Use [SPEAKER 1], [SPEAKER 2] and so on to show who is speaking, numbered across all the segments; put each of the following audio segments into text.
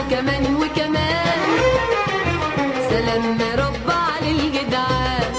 [SPEAKER 1] كمان وكمان سلام رب على الجدعان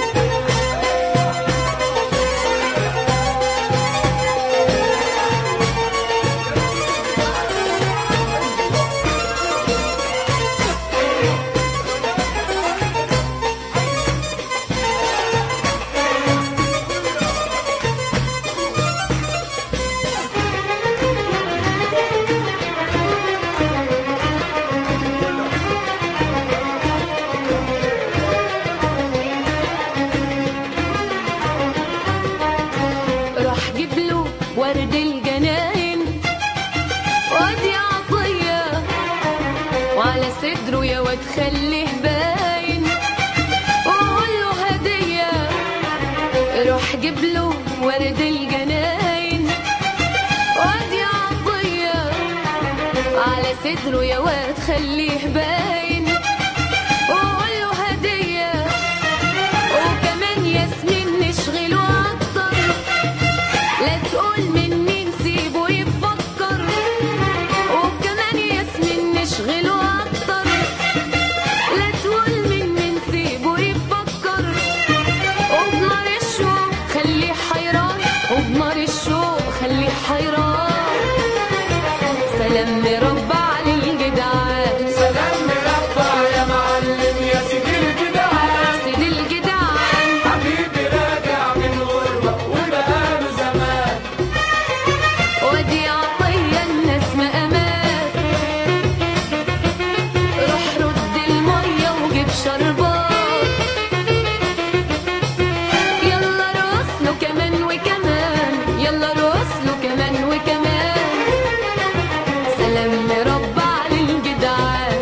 [SPEAKER 1] راح جيب له ورد الجناين وادي عطية وعلى صدره يا واد خليه باين وقول له هدية روح جيب له ورد الجناين وادي عطية على صدره يا واد خليه باين وقول له هدية وكمان ياسمين نشغله عطر لا تقول من مين سيبه يفكر وكمان ياسمين نشغله عطر لا تقول من مين سيبه يفكر وبنار الشوق خليه حيران وبنار الشوق خليه حيران سلام رب على الجدعان
[SPEAKER 2] سلام مربع يا معلم يا سيدي الجدعان
[SPEAKER 1] سيد الجدعان
[SPEAKER 2] حبيبي راجع من غربة وبقاله زمان
[SPEAKER 1] ودي عطية الناس مقامات روح رد المية وجيب شربات يلا رقص له كمان وكمان يلا رقص له كمان وكمان سلام رب على الجدعان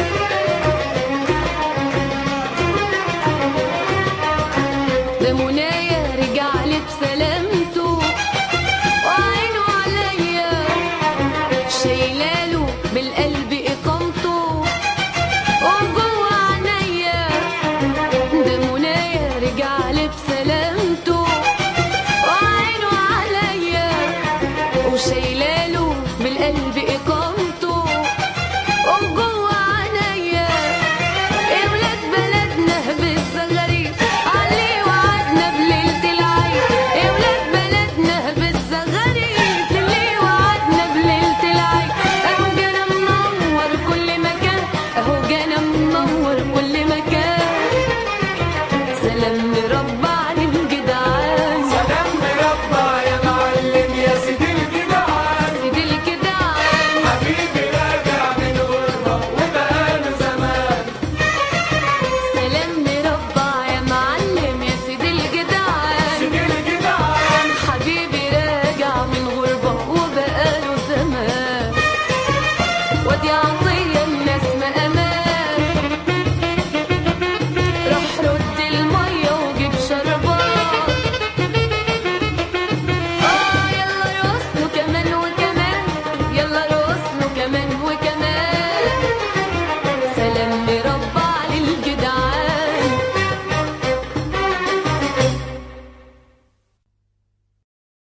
[SPEAKER 1] ده منى